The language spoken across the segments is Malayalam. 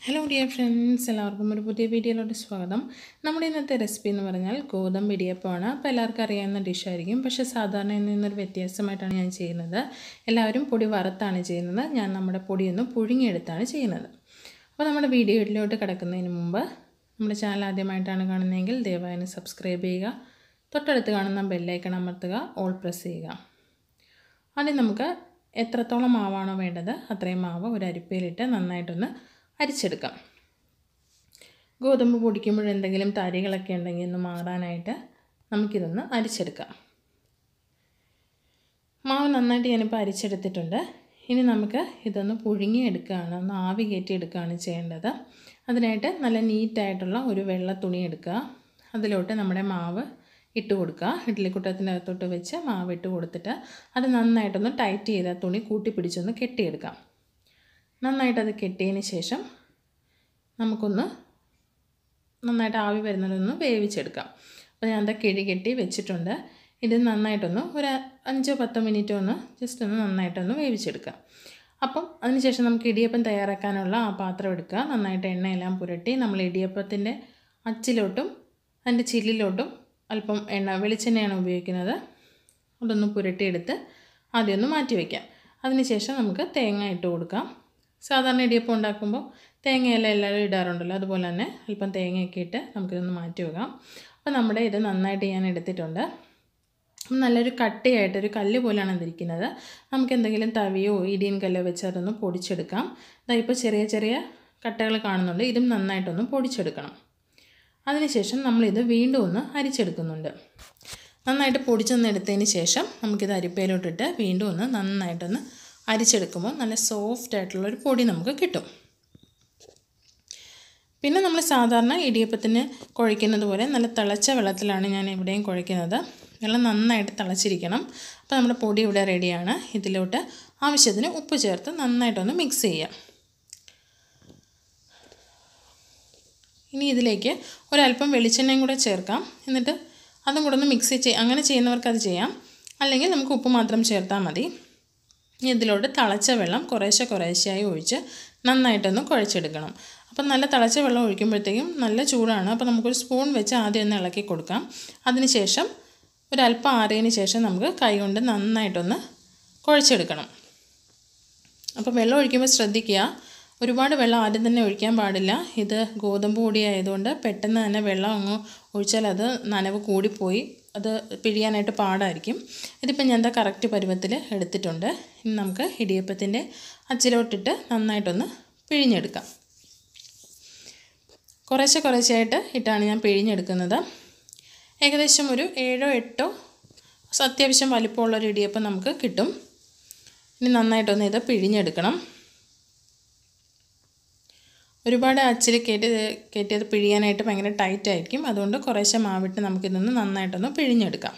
ഹലോ ഡിയർ ഫ്രണ്ട്സ് എല്ലാവർക്കും ഒരു പുതിയ വീഡിയോയിലോട്ട് സ്വാഗതം നമ്മുടെ ഇന്നത്തെ റെസിപ്പി എന്ന് പറഞ്ഞാൽ ഗോതമ്പ് ഇടിയപ്പമാണ് അപ്പോൾ എല്ലാവർക്കും അറിയാവുന്ന ഡിഷായിരിക്കും പക്ഷേ സാധാരണ ഇതിൽ നിന്നൊരു വ്യത്യാസമായിട്ടാണ് ഞാൻ ചെയ്യുന്നത് എല്ലാവരും പൊടി വറുത്താണ് ചെയ്യുന്നത് ഞാൻ നമ്മുടെ പൊടിയൊന്ന് പുഴുങ്ങിയെടുത്താണ് ചെയ്യുന്നത് അപ്പോൾ നമ്മുടെ വീഡിയോയിലോട്ട് കിടക്കുന്നതിന് മുമ്പ് നമ്മുടെ ചാനൽ ആദ്യമായിട്ടാണ് കാണുന്നതെങ്കിൽ ദയവായി സബ്സ്ക്രൈബ് ചെയ്യുക തൊട്ടടുത്ത് കാണുന്ന ബെല്ലൈക്കൺ അമർത്തുക ഓൾ പ്രസ് ചെയ്യുക ആദ്യം നമുക്ക് എത്രത്തോളം മാവാണോ വേണ്ടത് അത്രയും മാവ് ഒരു അരിപ്പയിലിട്ട് നന്നായിട്ടൊന്ന് അരിച്ചെടുക്കാം ഗോതമ്പ് പൊടിക്കുമ്പോൾ എന്തെങ്കിലും തരികളൊക്കെ ഉണ്ടെങ്കിൽ ഒന്ന് മാറാനായിട്ട് നമുക്കിതൊന്ന് അരിച്ചെടുക്കാം മാവ് നന്നായിട്ട് ഞാനിപ്പോൾ അരിച്ചെടുത്തിട്ടുണ്ട് ഇനി നമുക്ക് ഇതൊന്ന് പുഴുങ്ങിയെടുക്കുകയാണ് ഒന്ന് ആവി കയറ്റി എടുക്കുകയാണ് ചെയ്യേണ്ടത് അതിനായിട്ട് നല്ല നീറ്റായിട്ടുള്ള ഒരു വെള്ള തുണി എടുക്കുക അതിലോട്ട് നമ്മുടെ മാവ് ഇട്ട് കൊടുക്കുക ഇഡ്ഡലിക്കുട്ടത്തിൻ്റെ അകത്തോട്ട് വെച്ച് മാവ് ഇട്ട് കൊടുത്തിട്ട് അത് നന്നായിട്ടൊന്ന് ടൈറ്റ് ചെയ്ത തുണി കൂട്ടി പിടിച്ചൊന്ന് കെട്ടിയെടുക്കാം നന്നായിട്ടത് കെട്ടിയതിന് ശേഷം നമുക്കൊന്ന് നന്നായിട്ട് ആവി വരുന്നതൊന്ന് വേവിച്ചെടുക്കാം അപ്പോൾ ഞാൻ അത് കിഴി കെട്ടി വെച്ചിട്ടുണ്ട് ഇത് നന്നായിട്ടൊന്ന് ഒരു അഞ്ചോ പത്തോ മിനിറ്റ് ഒന്ന് ജസ്റ്റ് ഒന്ന് നന്നായിട്ടൊന്ന് വേവിച്ചെടുക്കാം അപ്പം അതിനുശേഷം നമുക്ക് ഇടിയപ്പം തയ്യാറാക്കാനുള്ള ആ പാത്രം എടുക്കുക നന്നായിട്ട് എണ്ണയെല്ലാം പുരട്ടി നമ്മൾ ഇടിയപ്പത്തിൻ്റെ അച്ചിലോട്ടും അതിൻ്റെ ചില്ലിലോട്ടും അല്പം എണ്ണ വെളിച്ചെണ്ണയാണ് ഉപയോഗിക്കുന്നത് അതൊന്ന് പുരട്ടിയെടുത്ത് ആദ്യം ഒന്ന് മാറ്റി വയ്ക്കാം അതിനുശേഷം നമുക്ക് തേങ്ങ ഇട്ട് കൊടുക്കാം സാധാരണ ഇടിയപ്പം ഉണ്ടാക്കുമ്പോൾ തേങ്ങയെല്ലാം എല്ലാവരും ഇടാറുണ്ടല്ലോ അതുപോലെ തന്നെ അല്പം തേങ്ങയൊക്കെ ഇട്ട് നമുക്കിതൊന്ന് മാറ്റി വെക്കാം അപ്പോൾ നമ്മുടെ ഇത് നന്നായിട്ട് ഞാൻ എടുത്തിട്ടുണ്ട് നല്ലൊരു കട്ടിയായിട്ട് ഒരു കല്ല് പോലെയാണ് ഇതിരിക്കുന്നത് നമുക്ക് എന്തെങ്കിലും തവിയോ ഇടിയൻ കല്ലോ വെച്ച് അതൊന്ന് പൊടിച്ചെടുക്കാം ഇതാ ഇപ്പോൾ ചെറിയ ചെറിയ കട്ടകൾ കാണുന്നുണ്ട് ഇതും നന്നായിട്ടൊന്ന് പൊടിച്ചെടുക്കണം അതിനുശേഷം നമ്മളിത് വീണ്ടും ഒന്ന് അരിച്ചെടുക്കുന്നുണ്ട് നന്നായിട്ട് പൊടിച്ചൊന്ന് എടുത്തതിന് ശേഷം നമുക്കിത് അരിപ്പയിലോട്ടിട്ട് വീണ്ടും ഒന്ന് നന്നായിട്ടൊന്ന് അരിച്ചെടുക്കുമ്പോൾ നല്ല സോഫ്റ്റ് ആയിട്ടുള്ളൊരു പൊടി നമുക്ക് കിട്ടും പിന്നെ നമ്മൾ സാധാരണ ഇടിയപ്പത്തിന് കുഴയ്ക്കുന്നത് പോലെ നല്ല തിളച്ച വെള്ളത്തിലാണ് ഞാൻ ഇവിടെയും കുഴയ്ക്കുന്നത് വെള്ളം നന്നായിട്ട് തിളച്ചിരിക്കണം അപ്പോൾ നമ്മുടെ പൊടി ഇവിടെ റെഡിയാണ് ഇതിലോട്ട് ആവശ്യത്തിന് ഉപ്പ് ചേർത്ത് നന്നായിട്ടൊന്ന് മിക്സ് ചെയ്യാം ഇനി ഇതിലേക്ക് ഒരല്പം വെളിച്ചെണ്ണയും കൂടെ ചേർക്കാം എന്നിട്ട് അതും കൂടെ ഒന്ന് മിക്സ് ചെയ് അങ്ങനെ ചെയ്യുന്നവർക്ക് അത് ചെയ്യാം അല്ലെങ്കിൽ നമുക്ക് ഉപ്പ് മാത്രം ചേർത്താൽ മതി ഇനി ഇതിലോട്ട് തിളച്ച വെള്ളം കുറേശ്ശെ കുറേശ്ശെയായി ഒഴിച്ച് നന്നായിട്ടൊന്ന് കുഴച്ചെടുക്കണം അപ്പം നല്ല തിളച്ച വെള്ളം ഒഴിക്കുമ്പോഴത്തേക്കും നല്ല ചൂടാണ് അപ്പോൾ നമുക്കൊരു സ്പൂൺ വെച്ച് ആദ്യം ഒന്ന് ഇളക്കി കൊടുക്കാം അതിനുശേഷം ഒരല്പം ആറിയതിന് ശേഷം നമുക്ക് കൈകൊണ്ട് നന്നായിട്ടൊന്ന് കുഴച്ചെടുക്കണം അപ്പോൾ വെള്ളം ഒഴിക്കുമ്പോൾ ശ്രദ്ധിക്കുക ഒരുപാട് വെള്ളം ആദ്യം തന്നെ ഒഴിക്കാൻ പാടില്ല ഇത് ഗോതമ്പ് പൊടി ആയതുകൊണ്ട് പെട്ടെന്ന് തന്നെ വെള്ളം അങ്ങ് ഒഴിച്ചാൽ അത് നനവ് കൂടിപ്പോയി അത് പിഴിയാനായിട്ട് പാടായിരിക്കും ഇതിപ്പോൾ ഞാൻ എന്താ കറക്റ്റ് പരുവത്തിൽ എടുത്തിട്ടുണ്ട് ഇനി നമുക്ക് ഇടിയപ്പത്തിൻ്റെ അച്ചിലോട്ടിട്ട് നന്നായിട്ടൊന്ന് പിഴിഞ്ഞെടുക്കാം കുറേശ്ശെ കുറേശ്ശെയായിട്ട് ഇട്ടാണ് ഞാൻ പിഴിഞ്ഞെടുക്കുന്നത് ഏകദേശം ഒരു ഏഴോ എട്ടോ അത്യാവശ്യം വലിപ്പമുള്ളൊരു ഇടിയപ്പം നമുക്ക് കിട്ടും ഇനി നന്നായിട്ടൊന്ന് ഇത് പിഴിഞ്ഞെടുക്കണം ഒരുപാട് അച്ചിൽ കയറ്റി കയറ്റിയത് പിഴിയാനായിട്ട് ഭയങ്കര ടൈറ്റ് ആയിരിക്കും അതുകൊണ്ട് കുറേശ്ശെ മാവിട്ട് നമുക്കിതൊന്ന് നന്നായിട്ടൊന്ന് പിഴിഞ്ഞെടുക്കാം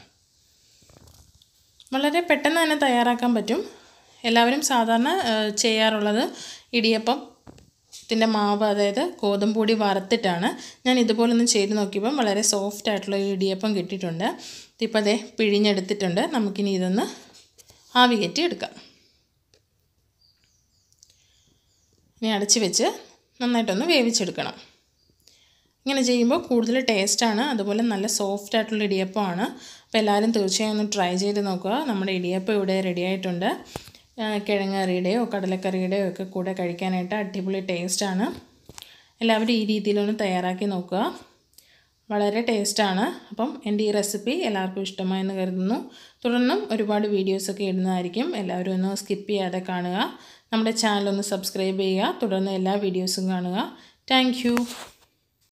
വളരെ പെട്ടെന്ന് തന്നെ തയ്യാറാക്കാൻ പറ്റും എല്ലാവരും സാധാരണ ചെയ്യാറുള്ളത് ഇടിയപ്പം ത്തിൻ്റെ മാവ് അതായത് ഗോതമ്പ് പൊടി വറുത്തിട്ടാണ് ഞാൻ ഇതുപോലൊന്നും ചെയ്ത് നോക്കിയപ്പം വളരെ സോഫ്റ്റ് ആയിട്ടുള്ള ഒരു ഇടിയപ്പം കിട്ടിയിട്ടുണ്ട് ഇതിപ്പോൾ അതേ പിഴിഞ്ഞെടുത്തിട്ടുണ്ട് നമുക്കിനി ഇതൊന്ന് ആവി കയറ്റി എടുക്കാം ഇനി അടച്ച് വെച്ച് നന്നായിട്ടൊന്ന് വേവിച്ചെടുക്കണം ഇങ്ങനെ ചെയ്യുമ്പോൾ കൂടുതൽ ടേസ്റ്റാണ് അതുപോലെ നല്ല സോഫ്റ്റ് ആയിട്ടുള്ള ഇടിയപ്പമാണ് അപ്പോൾ എല്ലാവരും തീർച്ചയായും ഒന്ന് ട്രൈ ചെയ്ത് നോക്കുക നമ്മുടെ ഇടിയപ്പം ഇവിടെ റെഡി ആയിട്ടുണ്ട് കിഴങ്ങറിയുടെയോ കടലക്കറിയുടെയോ ഒക്കെ കൂടെ കഴിക്കാനായിട്ട് അടിപൊളി ടേസ്റ്റാണ് എല്ലാവരും ഈ രീതിയിലൊന്ന് തയ്യാറാക്കി നോക്കുക വളരെ ടേസ്റ്റാണ് അപ്പം എൻ്റെ ഈ റെസിപ്പി എല്ലാവർക്കും ഇഷ്ടമായെന്ന് കരുതുന്നു തുടർന്നും ഒരുപാട് വീഡിയോസൊക്കെ ഇടുന്നതായിരിക്കും എല്ലാവരും ഒന്ന് സ്കിപ്പ് ചെയ്യാതെ കാണുക നമ്മുടെ ചാനൽ ഒന്ന് സബ്സ്ക്രൈബ് ചെയ്യുക തുടർന്ന് എല്ലാ വീഡിയോസും കാണുക താങ്ക്